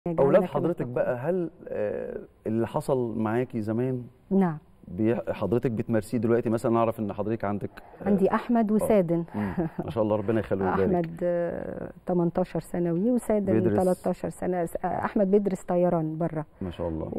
يجعلنا اولاد كما حضرتك تقول. بقى هل آه، اللي حصل معاكي زمان نعم بي- حضرتك بتمارسيه دلوقتي مثلا اعرف ان حضرتك عندك آه، عندي احمد وسادن مم، ما شاء الله ربنا يخليه ويبارك احمد آه، 18 ثانوي وسادن بيدرس- 13 سنه آه، احمد بيدرس طيران بره ما شاء الله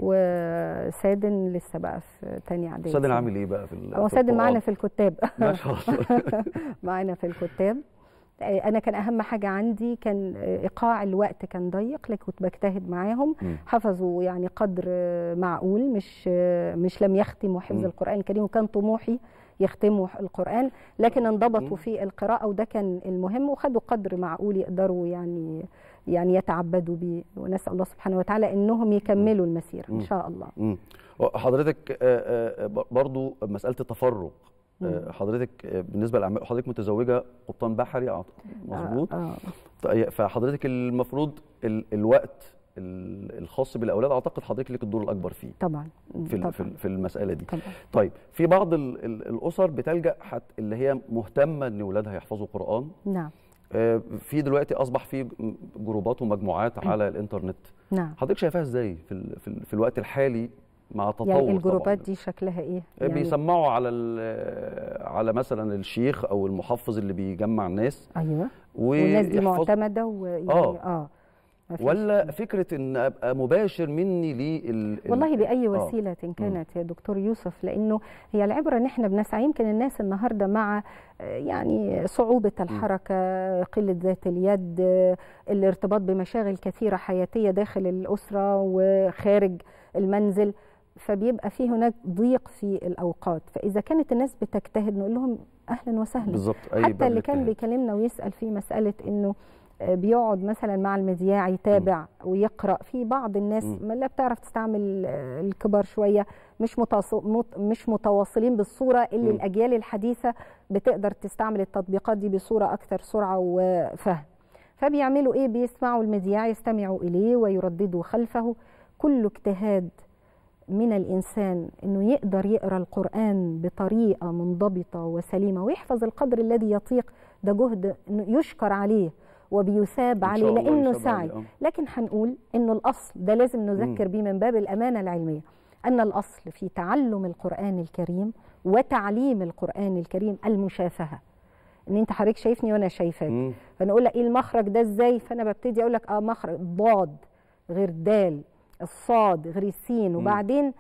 وسادن لسه بقى في تاني اعدادي سادن عامل ايه بقى في ال- هو في سادن معانا القرآن؟ في الكتاب ما شاء الله معانا في الكتاب آه، انا كان اهم حاجه عندي كان آه، ايقاع الوقت كان ضيق لكن كنت بجتهد معاهم مم. حفظوا يعني قدر آه، معقول مش آه، مش لم يختموا حفظ مم. القران الكريم وكان طموحي يختموا القران لكن انضبطوا مم. في القراءه وده كان المهم وخدوا قدر معقول يقدروا يعني يعني يتعبدوا بيه ونسال الله سبحانه وتعالى انهم يكملوا المسيره ان مم. شاء الله مم. حضرتك آه، آه، ب- برضو مساله التفرغ آه، مم. حضرتك آه، بالنسبه لأعمال حضرتك متزوجه قبطان بحري أعت- مظبوط آه آه. طيب، فحضرتك المفروض ال- الوقت ال- الخاص بالاولاد اعتقد حضرتك لك الدور الاكبر فيه طبعا في ال- طبعا في ال- في المساله دي طبعا طيب في بعض ال- ال- الاسر بتلجا حت اللي هي مهتمه ان اولادها يحفظوا قران نعم آه، في دلوقتي اصبح في جروبات ومجموعات على الانترنت نعم حضرتك شايفاها ازاي في ال- في, ال- في الوقت الحالي مع تطور يعني طبعاً؟ الجروبات دي شكلها ايه؟ يعني بيسمعوا على ال- على مثلا الشيخ او المحفظ اللي بيجمع الناس ايوه والناس دي ويحفظ معتمده ويعني آه. اه ما فيش- ولا فكره ان ابقى مباشر مني لل والله باي آه. وسيله كانت يا دكتور يوسف لانه هي العبره ان احنا بنسعى يمكن الناس النهارده مع آه، يعني صعوبه الحركه قله ذات اليد آه، الارتباط بمشاغل كثيره حياتيه داخل الاسره وخارج المنزل فبيبقى في هناك ضيق في الاوقات فاذا كانت الناس بتجتهد نقول لهم اهلا وسهلا بالظبط اي حتى باب اللي كان الاجتهاد. بيكلمنا ويسال في مساله انه آه، بيقعد مثلا مع المذياع يتابع ويقرا في بعض الناس مم. ما لا بتعرف تستعمل آه، الكبار شويه مش متواص- مت- مش متواصلين بالصوره اللي مم. الاجيال الحديثه بتقدر تستعمل التطبيقات دي بصوره اكثر سرعه وفهم فبيعملوا ايه بيسمعوا المذياع يستمعوا اليه ويرددوا خلفه كل اجتهاد من الانسان انه يقدر يقرا القران بطريقه منضبطه وسليمه ويحفظ القدر الذي يطيق ده جهد إنه يشكر عليه وبيثاب إن عليه شاء الله لانه يثاب سعي عليه، آه. لكن هنقول انه الاصل ده لازم نذكر مم. بيه من باب الامانه العلميه ان الاصل في تعلم القران الكريم وتعليم القران الكريم المشافهه ان انت حضرتك شايفني وانا شايفاك مم. فانا اقول لك ايه المخرج ده ازاي فانا ببتدي اقول لك اه مخرج ضاد غير دال الصاد غير السين وبعدين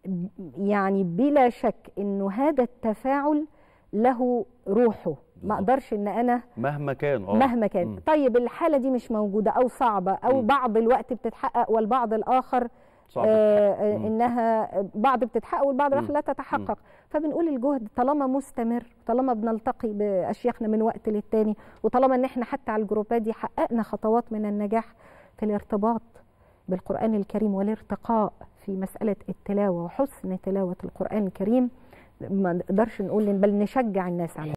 يعني بلا شك انه هذا التفاعل له روحه ما بالظبط. اقدرش ان انا مهما كان اه مهما كان مم. طيب الحاله دي مش موجوده او صعبه او مم. بعض الوقت بتتحقق والبعض الاخر صعب آه تتحقق. آه، مم. انها بعض بتتحقق والبعض الاخر مم. لا تتحقق فبنقول الجهد طالما مستمر طالما بنلتقي باشياخنا من وقت للتاني وطالما ان احنا حتى على الجروبات دي حققنا خطوات من النجاح في الارتباط بالقران الكريم والارتقاء في مساله التلاوه وحسن تلاوه القران الكريم ما نقدرش نقول بل نشجع الناس على